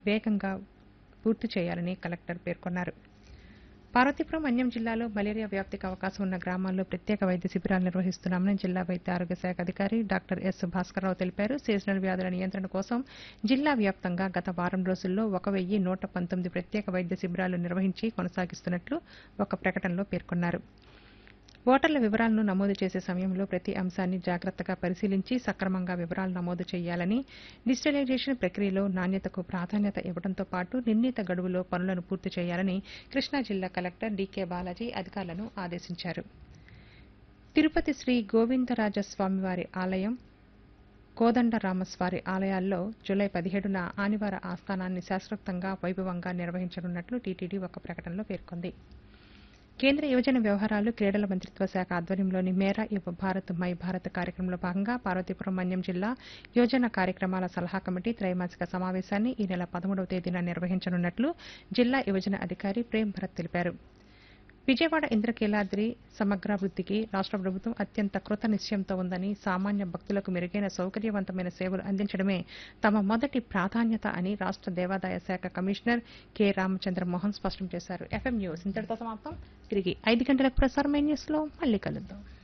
వేగంగా పూర్తి చేయాలని కలెక్టర్ పేర్కొన్నారు పార్వతీపురం అన్యం జిల్లాలో మలేరియా వ్యాప్తికి అవకాశం ఉన్న గ్రామాల్లో ప్రత్యేక వైద్య శిబిరాలు నిర్వహిస్తున్నామని జిల్లా వైద్య ఆరోగ్య శాఖ అధికారి డాక్టర్ ఎస్ భాస్కర్రావు తెలిపారు సీజనల్ వ్యాధుల నియంత్రణ కోసం జిల్లా వ్యాప్తంగా గత వారం రోజుల్లో ఒక వెయ్యి నూట పంతొమ్మిది ప్రత్యేక వైద్య శిబిరాలు నిర్వహించి కొనసాగిస్తున్నట్లు ఒక ప్రకటనలో పేర్కొన్నారు ఓటర్ల వివరాలను నమోదు చేసే సమయంలో ప్రతి అంశాన్ని జాగ్రత్తగా పరిశీలించి సక్రమంగా వివరాలు నమోదు చేయాలని డిజిటలైజేషన్ ప్రక్రియలో నాణ్యతకు ప్రాధాన్యత ఇవ్వడంతో పాటు నిర్ణీత గడువులో పనులను పూర్తి చేయాలని కృష్ణా జిల్లా కలెక్టర్ డీకే బాలాజీ అధికారులను ఆదేశించారు తిరుపతి శ్రీ గోవిందరాజస్వామివారి ఆలయం కోదండరామస్వారి ఆలయాల్లో జూలై పదిహేడున ఆనివార ఆస్థానాన్ని శాస్త్రోక్తంగా వైభవంగా నిర్వహించనున్నట్లు టీటీడీ ఒక ప్రకటనలో పేర్కొంది కేంద్ర యువజన వ్యవహారాలు క్రీడల మంత్రిత్వ శాఖ ఆధ్వర్యంలోని మేరా యువ భారత్ మై భారత్ కార్యక్రమంలో భాగంగా పార్వతీపురం మన్యం జిల్లా యోజన కార్యక్రమాల సలహా కమిటీ త్రైమాసిక సమావేశాన్ని ఈ నెల పదమూడవ తేదీన నిర్వహించనున్నట్లు జిల్లా యువజన అధికారి ప్రేమ్ భరత్ తెలిపారు విజయవాడ ఇంద్రకీలాద్రి సమగ్రాభివృద్ధికి రాష్ట్ర ప్రభుత్వం అత్యంత కృత నిశ్చయంతో ఉందని సామాన్య భక్తులకు మెరుగైన సౌకర్యవంతమైన సేవలు అందించడమే తమ మొదటి ప్రాధాన్యత అని రాష్ట్ర దేవాదాయ శాఖ కమిషనర్ కె రామచంద్ర మోహన్ స్పష్టం చేశారు ఎఫ్ఎం న్యూస్ ఇంతటితో సమాప్తం తిరిగి ఐదు గంటలకు ప్రసారమైన న్యూస్లో మళ్ళీ కలుద్దాం